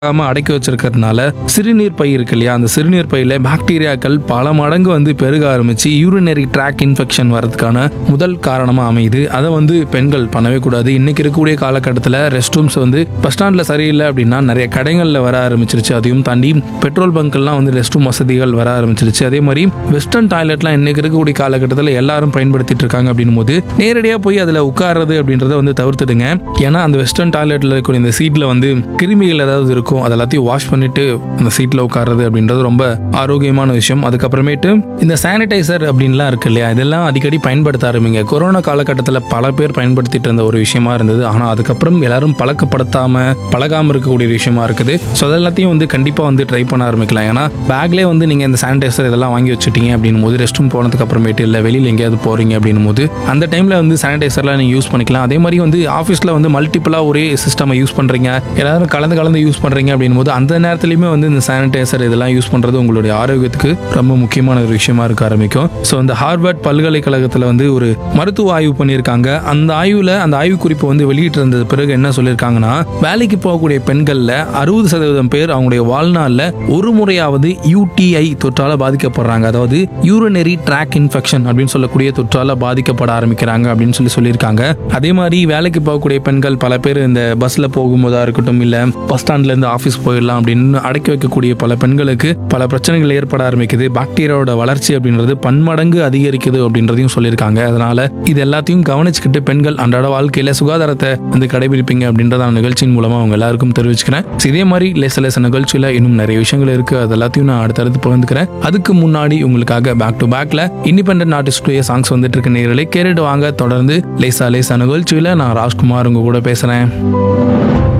ஆகாம அடக்கி வச்சிருக்கிறதுனால சிறுநீர் பை இருக்கு இல்லையா அந்த சிறுநீர் பையில பாக்டீரியாக்கள் பல மடங்கு வந்து பெருக ஆரம்பிச்சு யூரினரி ட்ராக் இன்ஃபெக்ஷன் வரதுக்கான முதல் காரணமா அமையுது அதை வந்து பெண்கள் பண்ணவே கூடாது இன்னைக்கு இருக்கக்கூடிய காலகட்டத்தில் ரெஸ்ட் ரூம்ஸ் வந்து பஸ் ஸ்டாண்ட்ல சரியில்லை அப்படின்னா நிறைய கடைகளில் வர ஆரம்பிச்சிருச்சு அதையும் தாண்டி பெட்ரோல் பங்க்லாம் வந்து ரெஸ்ட் ரூம் வசதிகள் வர ஆரம்பிச்சிருச்சு அதே மாதிரி வெஸ்டர்ன் டாய்லெட்லாம் இன்னைக்கு இருக்கக்கூடிய காலகட்டத்தில் எல்லாரும் பயன்படுத்திட்டு இருக்காங்க அப்படின்னும் போது நேரடியாக போய் அதில் உட்கார்றது அப்படின்றத வந்து தவிர்த்துடுங்க ஏன்னா அந்த வெஸ்டர்ன் டாய்லெட்டில் இருக்கக்கூடிய இந்த சீட்டில் வந்து கிருமிகள் ஏதாவது இருக்கும் அது எல்லாத்தையும் வாஷ் பண்ணிட்டு அந்த சீட்டில் உட்கார்றது அப்படின்றது ரொம்ப ஆரோக்கியமான விஷயம் அதுக்கப்புறமேட்டு இந்த சானிடைசர் அப்படின்லாம் இருக்கு இல்லையா இதெல்லாம் அடிக்கடி பயன்படுத்த ஆரம்பிங்க கொரோனா காலகட்டத்தில் பல பேர் பயன்படுத்திட்டு இருந்த ஒரு விஷயமா இருந்தது ஆனால் அதுக்கப்புறம் எல்லாரும் பழக்கப்படுத்தாம பழகாம இருக்கக்கூடிய ஒரு விஷயமா இருக்குது ஸோ அதெல்லாத்தையும் வந்து கண்டிப்பாக வந்து ட்ரை பண்ண ஆரம்பிக்கலாம் ஏன்னா பேக்லேயே வந்து நீங்கள் இந்த சானிடைசர் இதெல்லாம் வாங்கி வச்சுட்டீங்க அப்படின்னும் போது ரெஸ்ட் ரூம் போனதுக்கு அப்புறமேட்டு இல்லை வெளியில் எங்கேயாவது போறீங்க அப்படின்னும் போது அந்த டைமில் வந்து சானிடைசர்லாம் நீங்கள் யூஸ் பண்ணிக்கலாம் அதே மாதிரி வந்து ஆஃபீஸில் வந்து மல்டிபிளாக ஒரே சிஸ்டமை யூஸ் பண்ணுறீங்க எல்லாரும் கலந்து கலந்து யூஸ் பண்ணுறீங்க அப்படின்னும் போது அந்த நேரத்துலையுமே வந்து இந்த சானிடைசர் இதெல்லாம் யூஸ் பண்ணுறது உங்களுடைய ஆரோக்கியத்துக்கு ரொம்ப முக்கியமான ஒரு விஷயமா இருக்க ஆரம்பிக்கும் ஸோ இந்த ஹார்வர்ட் பல்கலைக்கழகத்தில் வந்து ஒரு மருத்துவ ஆய்வு பண்ணியிருக்காங்க அந்த ஆய்வில் அந்த ஆய்வு குறிப்பு வந்து வெளியிட்டு இருந்தது பிறகு என்ன சொல்லியிருக்காங்கன்னா வேலைக்கு போகக்கூடிய பெண்களில் அறுபது சதவீதம் பேர் அவங்களுடைய வாழ்நாளில் ஒரு முறையாவது யூடிஐ தொற்றால பாதிக்கப்படுறாங்க அதாவது யூரினரி ட்ராக் இன்ஃபெக்ஷன் அப்படின்னு சொல்லக்கூடிய தொற்றால பாதிக்கப்பட ஆரம்பிக்கிறாங்க அப்படின்னு சொல்லி சொல்லியிருக்காங்க அதே மாதிரி வேலைக்கு போகக்கூடிய பெண்கள் பல பேர் இந்த பஸ்ல போகும்போதா இருக்கட்டும் இல்ல பஸ் ஸ்டாண்ட்ல இருந்து ஆஃபீஸ் போயிடலாம் அப்படின்னு அடக்கி வைக்கக்கூடிய பல பெண்களுக்கு பல பிரச்சனைகள் ஏற்பட ஆரம்பிக்குது பாக்டீரியாவோட வளர்ச்சி அப்படின்றது பன்மடங்கு அதிகரிக்குது அப்படின்றதையும் சொல்லியிருக்காங்க அதனால இது எல்லாத்தையும் கவனிச்சுக்கிட்டு பெண்கள் அன்றாட வாழ்க்கையில சுகாதாரத்தை வந்து கடைபிடிப்பீங்க அப்படின்றத நான் நிகழ்ச்சியின் மூலமா அவங்க எல்லாருக்கும் தெரிவிச்சுக்கிறேன் So, இதே மாதிரி லேச லேச நிகழ்ச்சியில இன்னும் நிறைய விஷயங்கள் இருக்கு அது எல்லாத்தையும் நான் அடுத்தடுத்து பகிர்ந்துக்கிறேன் அதுக்கு முன்னாடி உங்களுக்காக பேக் டு பேக்ல இண்டிபெண்டன்ட் ஆர்டிஸ்டுடைய சாங்ஸ் வந்துட்டு இருக்க நேர்களை கேட்டுட்டு வாங்க தொடர்ந்து லேசா லேசா நிகழ்ச்சியில நான் ராஜ்குமார் உங்க கூட பேசுறேன்